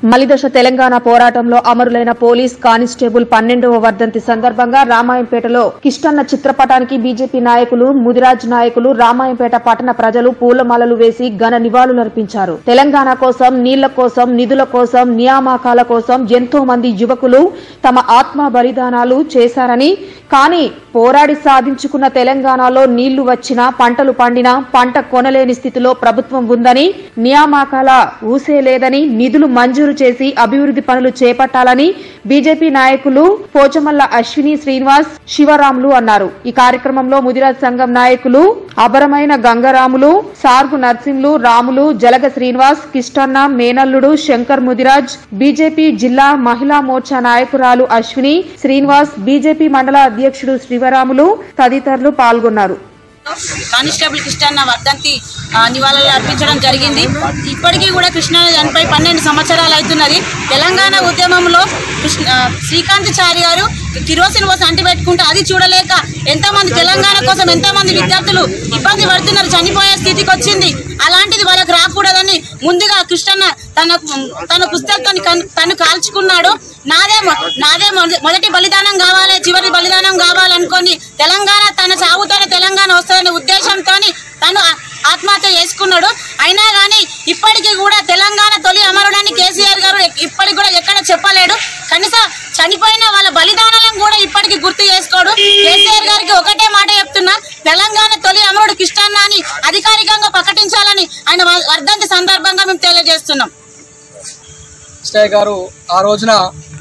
మలిదశ తెలంగాణ పోరాటంలో అమరులైన పోలీస్ కానిస్టేబుల్ పన్నెండవ వర్ధంతి సందర్భంగా రామాయంపేటలో కిష్టన్న చిత్రపటానికి బీజేపీ నాయకులు ముదిరాజ్ నాయకులు రామాయంపేట పట్టణ ప్రజలు పూలమాలలు వేసి ఘన నివాళులర్పించారు తెలంగాణ కోసం నీళ్ల కోసం నిధుల కోసం నియామకాల కోసం ఎంతో మంది యువకులు తమ ఆత్మ బలిదానాలు చేశారని కానీ పోరాడి సాధించుకున్న తెలంగాణలో నీళ్లు వచ్చినా పంటలు పండినా పంట కొనలేని స్థితిలో ప్రభుత్వం ఉందని నియామకాల ఊసే లేదని నిధులు మంజూరు చేసి అభివృద్ధి పనులు చేపట్టాలని బీజేపీ నాయకులు పోచమల్ల అశ్విని శ్రీనివాస్ శివరాములు అన్నారు ఈ కార్యక్రమంలో ముదిరాజ్ సంఘం నాయకులు అబరమైన గంగరాములు సార్గు నర్సింహులు రాములు జలగ శ్రీనివాస్ కిష్టన్న మేనల్లుడు శంకర్ ముదిరాజ్ బీజేపీ జిల్లా మహిళా మోర్చా నాయకురాలు అశ్విని శ్రీనివాస్ బీజేపీ మండల అధ్యక్షుడు శివరాములు తదితరులు పాల్గొన్నారు కానిస్టేబుల్ కృష్ణన్న వర్ధంతి ఆ, నివాళులు అర్పించడం జరిగింది ఇప్పటికీ కూడా కృష్ణ చనిపోయి పన్నెండు సంవత్సరాలు అవుతున్నది తెలంగాణ ఉద్యమంలో కృష్ణ ఆ, శ్రీకాంత్ చారి గారు కిరోసిన్ పోసి అంటి పెట్టుకుంటే అది చూడలేక ఎంతో మంది తెలంగాణ కోసం ఎంతో మంది విద్యార్థులు ఇబ్బంది పడుతున్నారు చనిపోయే స్థితికి వచ్చింది అలాంటిది వాళ్ళకి రాకూడదని ముందుగా కృష్ణన్న తన తన పుస్తకాన్ని కన్- తను కాల్చుకున్నాడు నాదే మొ- నాదే మొద- మొదటి బలిదానం కావాలి చివరి బలిదానం కావాలనుకొని తెలంగాణ తన సాగుతోనే తెలంగాణ వస్తుందనే ఉద్దేశంతో తను ఆ- ఆత్మహత్య చేసుకున్నాడు అయినా కానీ ఇప్పటికీ కూడా తెలంగాణ తొలి అమరుడని కేసీఆర్ గారు ఎక్- ఇప్పటికి కూడా ఎక్కడ చెప్పలేడు కనీసం చనిపోయిన వాళ్ళ బలిదానాలను కూడా ఇప్పటికి గుర్తు చేసుకోడు కేసీఆర్ గారికి ఒకటే మాట చెప్తున్నా తెలంగాణ తొలి అమరుడు కిష్టాన్న అని అధికారికంగా ప్రకటించాలని ఆయన వ- వర్ధంతి సందర్భంగా మేము తెలియజేస్తున్నాం కృష్ణయ్య గారు ఆ రోజున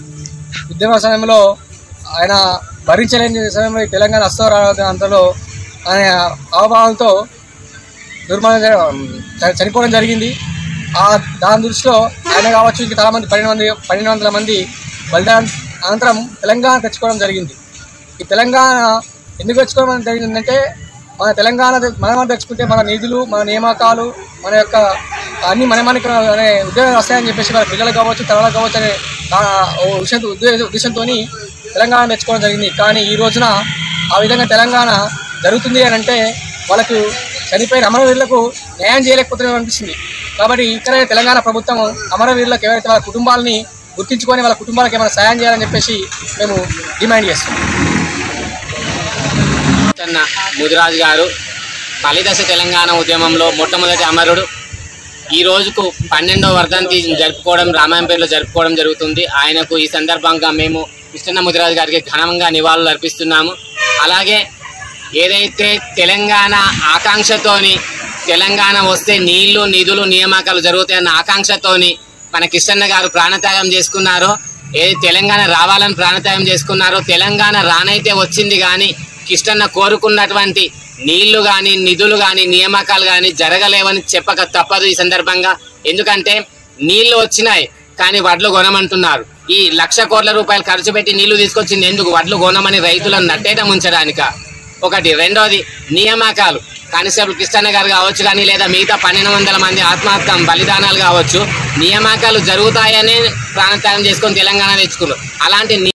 ఉద్యమ సమయంలో ఆయన భరించలేని సమయంలో ఈ తెలంగాణ అస్తరాల అంతలో ఆయన అవభావంతో దుర్మరణం జ- చనిపోవడం జరిగింది ఆ దాని దృష్టిలో ఆయన కావచ్చు ఇంకా చాలా మంది పన్నెండు మంది పన్నెండు వందల మంది బలిదానం అనంతరం తెలంగాణ తెచ్చుకోవడం జరిగింది ఈ తెలంగాణ ఎందుకు తెచ్చుకోవడం జరిగిందంటే మన తెలంగాణ తె- మనం తెచ్చుకుంటే మన నిధులు మన నియామకాలు మన యొక్క అన్ని మన మనకి అనే ఉద్యోగాలు వస్తాయని చెప్పేసి మన పిల్లలు కావచ్చు తరాలకు కావచ్చు అనే ఆ ఓ విషయం ఉద్దేశ ఉద్దేశంతో తెలంగాణ తెచ్చుకోవడం జరిగింది కానీ ఈ రోజున ఆ విధంగా తెలంగాణ జరుగుతుంది అని అంటే వాళ్ళకు చనిపోయిన అమరవీరులకు న్యాయం చేయలేకపోతున్నాం అనిపిస్తుంది కాబట్టి ఇక్కడ తెలంగాణ ప్రభుత్వం అమరవీరులకు ఎవరైతే వాళ్ళ కుటుంబాలని గుర్తించుకొని వాళ్ళ కుటుంబాలకు ఏమైనా సాయం చేయాలని చెప్పేసి మేము డిమాండ్ చేస్తున్నాం అన్న ముదిరాజు గారు మలిదశ తెలంగాణ ఉద్యమంలో మొట్టమొదటి అమరుడు ఈ రోజుకు పన్నెండవ వర్ధంతి జరుపుకోవడం రామాయంపేటలో జరుపుకోవడం జరుగుతుంది ఆయనకు ఈ సందర్భంగా మేము కృష్ణన్న ముదిరాజు గారికి ఘనంగా నివాళులు అర్పిస్తున్నాము అలాగే ఏదైతే తెలంగాణ ఆకాంక్షతోని తెలంగాణ వస్తే నీళ్లు నిధులు నియామకాలు జరుగుతాయన్న ఆకాంక్షతోని మన కిష్టన్న గారు ప్రాణత్యాగం చేసుకున్నారో ఏది తెలంగాణ రావాలని ప్రాణత్యాగం చేసుకున్నారో తెలంగాణ రానైతే వచ్చింది కానీ కిష్టన్న కోరుకున్నటువంటి నీళ్లు కానీ నిధులు కానీ నియామకాలు కానీ జరగలేవని చెప్పక తప్పదు ఈ సందర్భంగా ఎందుకంటే నీళ్లు వచ్చినాయి కానీ వడ్లు కొనమంటున్నారు ఈ లక్ష కోట్ల రూపాయలు ఖర్చు పెట్టి నీళ్లు తీసుకొచ్చింది ఎందుకు వడ్లు కొనమని రైతులను నట్టేట ముంచడానిక ఒకటి రెండోది నియామకాలు కానిస్టేబుల్ కృష్ణన్న గారు కావచ్చు కానీ లేదా మిగతా పన్నెండు వందల మంది ఆత్మహత్య బలిదానాలు కావచ్చు నియామకాలు జరుగుతాయనే ప్రాణత్యాగం చేసుకొని తెలంగాణ తెచ్చుకున్నారు అలాంటి